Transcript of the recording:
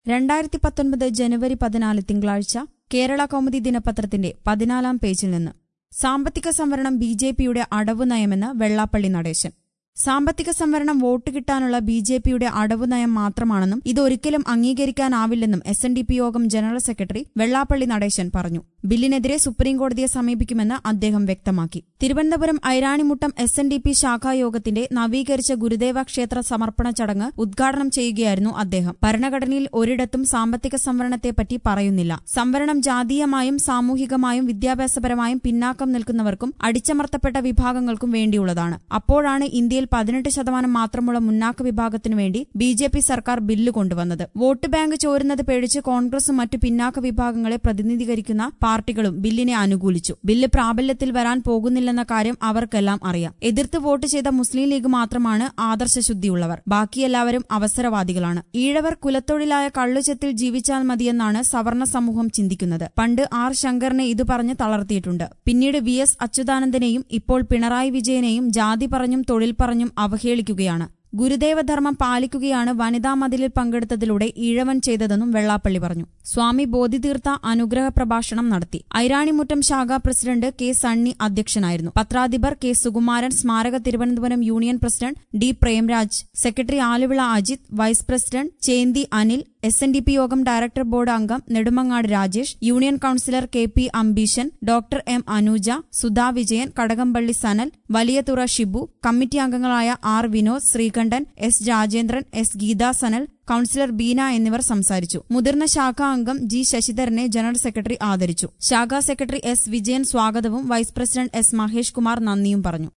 രണ്ടായിരത്തി പത്തൊൻപത് ജനുവരി പതിനാല് തിങ്കളാഴ്ച കേരള കൗമുദി ദിനപത്രത്തിന്റെ പതിനാലാം പേജിൽ നിന്ന് സാമ്പത്തിക സംവരണം ബി ജെ പിയുടെ അടവു നയമെന്ന് വെള്ളാപ്പള്ളി നടേശൻ സാമ്പത്തിക സംവരണം വോട്ട് കിട്ടാനുള്ള ബി ജെ പിയുടെ അടവു നയം മാത്രമാണെന്നും ഇതൊരിക്കലും അംഗീകരിക്കാനാവില്ലെന്നും എസ് എൻ ഡി പി യോഗം ജനറൽ സെക്രട്ടറി വെള്ളാപ്പള്ളി നടേശൻ പറഞ്ഞു ബില്ലിനെതിരെ സുപ്രീംകോടതിയെ സമീപിക്കുമെന്ന് അദ്ദേഹം വ്യക്തമാക്കി Thiruvananthapuram Airanimuttam S N D P ശാഖായോഗത്തിന്റെ നവീകരിച്ച ഗുരുദേവ ക്ഷേത്ര സമർപ്പണ ചടങ്ങ് ഉദ്ഘാടനം ചെയ്യുകയായിരുന്നു അദ്ദേഹം ഭരണഘടനയിൽ ഒരിടത്തും സാമ്പത്തിക സംവരണത്തെപ്പറ്റി പറയുന്നില്ല സംവരണം ജാതീയമായും സാമൂഹികമായും വിദ്യാഭ്യാസപരമായും പിന്നാക്കം നിൽക്കുന്നവർക്കും അടിച്ചമർത്തപ്പെട്ട വിഭാഗങ്ങൾക്കും വേണ്ടിയുള്ളതാണ് അപ്പോഴാണ് ഇന്ത്യയിൽ പതിനെട്ട് ശതമാനം മാത്രമുള്ള മുന്നാക്ക വിഭാഗത്തിനു വേണ്ടി ബി ജെ പി സർക്കാർ ബില്ല് കൊണ്ടുവന്നത് വോട്ട് ബാങ്ക് ചോരുന്നത് പേടിച്ച് കോൺഗ്രസും മറ്റു പിന്നാക്ക വിഭാഗങ്ങളെ പ്രതിനിധീകരിക്കുന്ന പാർട്ടികളും ബില്ലിനെ അനുകൂലിച്ചു ബില്ല് പ്രാബല്യത്തിൽ വരാൻ പോകുന്നില്ലെന്ന കാര്യം അവർക്കെല്ലാം അറിയാം എതിർത്ത് വോട്ട് ചെയ്ത മുസ്ലിം ലീഗ് മാത്രമാണ് ആദർശശുദ്ധിയുള്ളവർ ബാക്കിയെല്ലാവരും അവസരവാദികളാണ് ഈഴവർ കുലത്തൊഴിലായ കള്ളുചെത്തിൽ ജീവിച്ചാൽ മതിയെന്നാണ് സവർണ സമൂഹം ചിന്തിക്കുന്നത് പണ്ട് ആർ ശങ്കറിനെ ഇത് പറഞ്ഞ് തളർത്തിയിട്ടുണ്ട് പിന്നീട് വി എസ് അച്യുതാനന്ദനെയും ഇപ്പോൾ പിണറായി വിജയനെയും ജാതി പറഞ്ഞും തൊഴിൽ പറഞ്ഞും അവഹേളിക്കുകയാണ് ഗുരുദേവധർമ്മം പാലിക്കുകയാണ് വനിതാ മതിലിൽ പങ്കെടുത്തതിലൂടെ ഈഴവൻ ചെയ്തതെന്നും വെള്ളാപ്പള്ളി പറഞ്ഞു സ്വാമി ബോധിതീർത്ഥ അനുഗ്രഹ പ്രഭാഷണം നടത്തി ഐരാണിമുറ്റം ശാഖാ പ്രസിഡന്റ് കെ സണ്ണി അധ്യക്ഷനായിരുന്നു പത്രാധിപർ കെ സുകുമാരൻ സ്മാരക Thiruvananthapuram union president D Premraj secretary Aluvila Ajith vice president Chenthi Anil S N D P യോഗം ഡയറക്ടർ ബോർഡ് അംഗം Nedumangad Rajesh union councillor K P Ambeeshan doctor M Anuja Sudha Vijayan Kadakampally Sanal Valiyathura Shibu committee അംഗങ്ങളായ R Vinod Sreekantan S Rajendran S Geetha Sanal councillor Beena എന്നിവർ സംസാരിച്ചു മുതിർന്ന ശാഖാ അംഗം ജി ശശിധരനെ ജനറൽ സെക്രട്ടറി ആദരിച്ചു ശാഖാ സെക്രട്ടറി എസ് വിജയൻ സ്വാഗതവും vice president S Mahesh Kumar നന്ദിയും പറഞ്ഞു